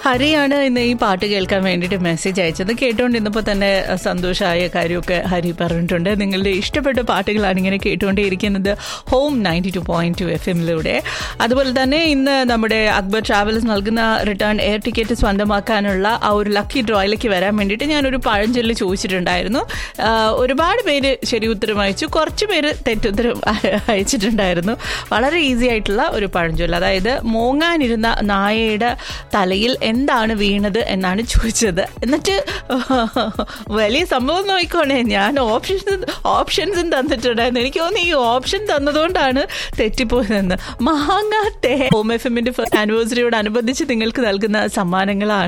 ഹരിയാണ് ഇന്ന് ഈ പാട്ട് കേൾക്കാൻ വേണ്ടിയിട്ട് മെസ്സേജ് അയച്ചത് കേട്ടുകൊണ്ടിരുന്നപ്പോൾ തന്നെ സന്തോഷമായ കാര്യമൊക്കെ ഹരി പറഞ്ഞിട്ടുണ്ട് നിങ്ങളുടെ ഇഷ്ടപ്പെട്ട പാട്ടുകളാണ് ഇങ്ങനെ കേട്ടുകൊണ്ടേയിരിക്കുന്നത് home ninety two point two F എമ്മിലൂടെ അതുപോലെ തന്നെ ഇന്ന് നമ്മുടെ അക്ബർ ട്രാവൽസ് നൽകുന്ന റിട്ടേൺ എയർ ടിക്കറ്റ് സ്വന്തമാക്കാനുള്ള ആ ഒരു ലക്കി ഡ്രോയിലേക്ക് വരാൻ വേണ്ടിയിട്ട് ഞാനൊരു പഴഞ്ചൊല്ല് ചോദിച്ചിട്ടുണ്ടായിരുന്നു ആ, ഒരുപാട് പേര് ശരി ഉത്തരം അയച്ചു കുറച്ച് പേര് തെറ്റുത്തരം അയച്ചിട്ടുണ്ടായിരുന്നു വളരെ ഈസി ആയിട്ടുള്ള ഒരു പഴഞ്ചൊല്ല് അതായത് മോങ്ങാനിരുന്ന നായയുടെ തലയിൽ എന്താണ് വീണത് എന്നാണ് ചോദിച്ചത് എന്നിട്ട് വലിയ സംഭവം നോക്കിക്കോണേ ഞാൻ ഓപ്ഷൻസ് ഓപ്ഷൻസും തന്നിട്ടുണ്ടായിരുന്നു എനിക്ക് തോന്നുന്നു ഈ ഓപ്ഷൻ തന്നതുകൊണ്ടാണ് തെറ്റിപ്പോയതെന്ന് മാങ്ങാത്തെ ഹോം എഫ് എമ്മിന്റെ ആനിവേഴ്സറിയോട് അനുബന്ധിച്ച് നിങ്ങൾക്ക് നൽകുന്ന സമ്മാനങ്ങളാണ്